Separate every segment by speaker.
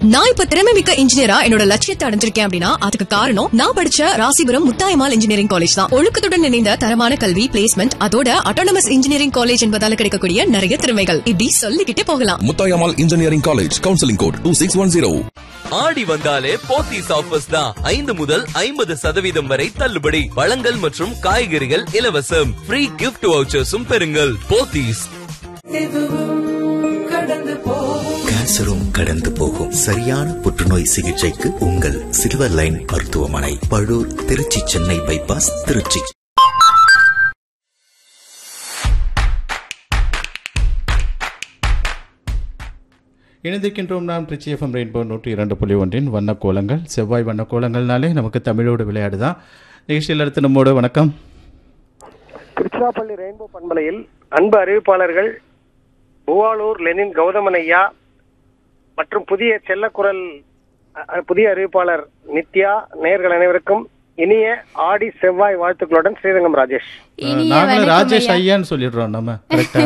Speaker 1: நான் இப்ப திறமை மிக்க இன்ஜினியரா என்னோட லட்சியத்தை அடைஞ்சிருக்கேன் அப்படின்னா அதுக்கு காரணம் நான் படிச்ச ராசிபுரம் முத்தாயமால் இன்ஜினியரிங் காலேஜ் தான் ஒழுக்கத்துடன் இணைந்த தரமான கல்வி பிளேஸ்மெண்ட் அதோட அட்டானமஸ் இன்ஜினியரிங் காலேஜ் என்பதால கிடைக்கக்கூடிய நிறைய திறமைகள் இப்படி சொல்லிக்கிட்டே போகலாம்
Speaker 2: Muthayammal engineering college counselling code two six one zero
Speaker 3: ஆடி வந்தாலே போத்தீஸ் ஆஃபர்ஸ் தான் ஐந்து முதல் ஐம்பது சதவீதம் வரை தள்ளுபடி பழங்கள் மற்றும் காய்கறிகள் இலவசம் ஃப்ரீ கிஃப்ட் வவுச்சர்ஸும் பெறுங்கள் போத்தீஸ்
Speaker 4: கேன்சரும் கடந்து போகும் சரியான புற்றுநோய் சிகிச்சைக்கு உங்கள் சில்வர் லைன் மருத்துவமனை பழூர் திருச்சி சென்னை பைபாஸ் திருச்சி
Speaker 5: இணைந்திருக்கின்றோம் நாம் திருச்சி எஃப்எம் ரெயின்போ நூற்றி இரண்டு புள்ளி ஒன்றின் வண்ணக்கோலங்கள் செவ்வாய் வண்ணக்கோலங்கள்னாலே நமக்கு தமிழோடு விளையாடு தான் நிகழ்ச்சியில் அடுத்து நம்மோடு வணக்கம்
Speaker 6: திருச்சிராப்பள்ளி ரெயின்போ பண்பலையில் அன்பு அறிவிப்பாளர்கள் பூவாலூர் லெனின் கௌதமன் ஐயா மற்றும் புதிய செல்லக்குரல் அ, அ, புதிய அறிவிப்பாளர் நித்யா நேர்கள் அனைவருக்கும் இனிய ஆடி செவ்வாய் வாழ்த்துக்களுடன் ஸ்ரீரங்கம் ராஜேஷ்
Speaker 7: இனிய
Speaker 5: நாங்களும்
Speaker 7: வணக்கம்
Speaker 5: ராஜேஷ்
Speaker 7: ஐயா.
Speaker 5: ஐயான்னு சொல்லிடுறோம் நம்ம கரெக்டா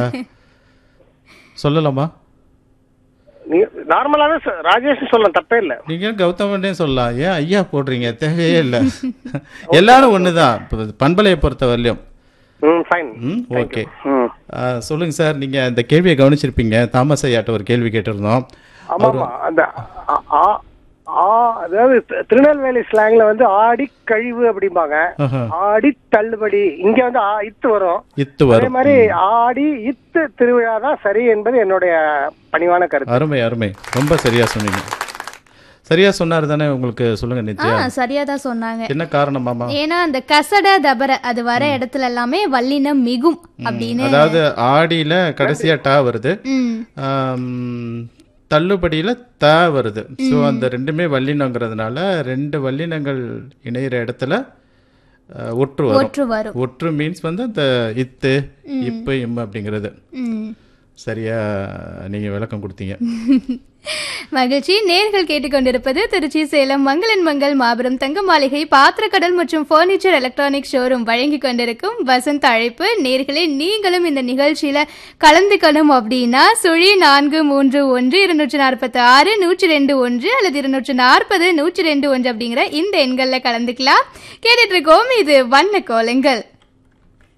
Speaker 5: சொல்லலாமா
Speaker 6: நீ- நார்மலாவே சொ- ராஜேஷ் சொல்லலாம் தப்பே இல்ல
Speaker 5: நீங்க கௌதமனே சொல்லலாம் ஏன் ஐயா போடுறீங்க தேவையே இல்லை எல்லாரும் ஒண்ணுதான் இப்ப பண்பலையை பொறுத்த வரலையும்
Speaker 6: ம் ஃபைன்
Speaker 5: ம் ஓகே
Speaker 6: ம்
Speaker 5: சொல்லுங்க சார் நீங்க இந்த கேள்வியை கவனிச்சிருப்பீங்க தாமஸ் ஐயாட்ட ஒரு கேள்வி கேட்டிருந்தோம்
Speaker 6: ஆமா ஆமா அந்த ஆ- ஆ- ஆ- அதாவது தி- திருநெல்வேலி ஸ்லாங்ல வந்து ஆடி கழிவு அப்படிம்பாங்க
Speaker 5: ஆஹா.
Speaker 6: ஆடி தள்ளுபடி இங்க வந்து ஆ- இத்து வரும்
Speaker 5: இத்து
Speaker 6: அதே
Speaker 5: வரும்
Speaker 6: மாதிரி ஆடி இத்து திருவிழா தான் சரி என்பது என்னுடைய பணிவான கருத்து
Speaker 5: அருமை அருமை ரொம்ப சரியா சொன்னீங்க சரியா சொன்னாரு தானே உங்களுக்கு சொல்லுங்க
Speaker 7: ஆ
Speaker 5: நித்யா
Speaker 7: சரியா தான் சொன்னாங்க
Speaker 5: என்ன காரணமாமா
Speaker 7: ஏன்னா அந்த கசட தபர அது வர இடத்துல எல்லாமே வல்லினம் மிகும் அப்படின்னு
Speaker 5: அதாவது ஆடியில கடைசியா டா வருது
Speaker 7: ம்
Speaker 5: ஆம், தள்ளுபடியில த வருது ஸோ அந்த ரெண்டுமே வல்லினங்கிறதுனால ரெண்டு வல்லினங்கள் இணையிற இடத்துல அஹ், ஒற்று வரும்
Speaker 7: ஒற்று வரும்
Speaker 5: ஒற்று மீன்ஸ் வந்து அந்த இத்து இப்பு இம்மு அப்படிங்கிறது
Speaker 7: ம்
Speaker 5: சரியா நீங்க விளக்கம் கொடுத்தீங்க
Speaker 7: மகிழ்ச்சி நேர்கள் கேட்டுக்கொண்டிருப்பது திருச்சி சேலம் மங்களன் மங்கள் மாபெரும் தங்க மாளிகை பாத்திரக்கடல் மற்றும் ஃபர்னிச்சர் எலக்ட்ரானிக் ஷோரூம் வழங்கி கொண்டிருக்கும் வசந்த் அழைப்பு நேர்களே நீங்களும் இந்த நிகழ்ச்சியில கலந்துக்கணும் அப்படின்னா சுழி நான்கு மூன்று ஒன்று இருநூற்றி நாற்பத்தி ஆறு நூற்றி ரெண்டு ஒன்று அல்லது இருநூற்றி நாற்பது நூற்றி ரெண்டு ஒன்று அப்படிங்கிற இந்த எண்களில் கலந்துக்கலாம் கேட்டுட்டு இருக்கோம் இது வண்ண கோலங்கள்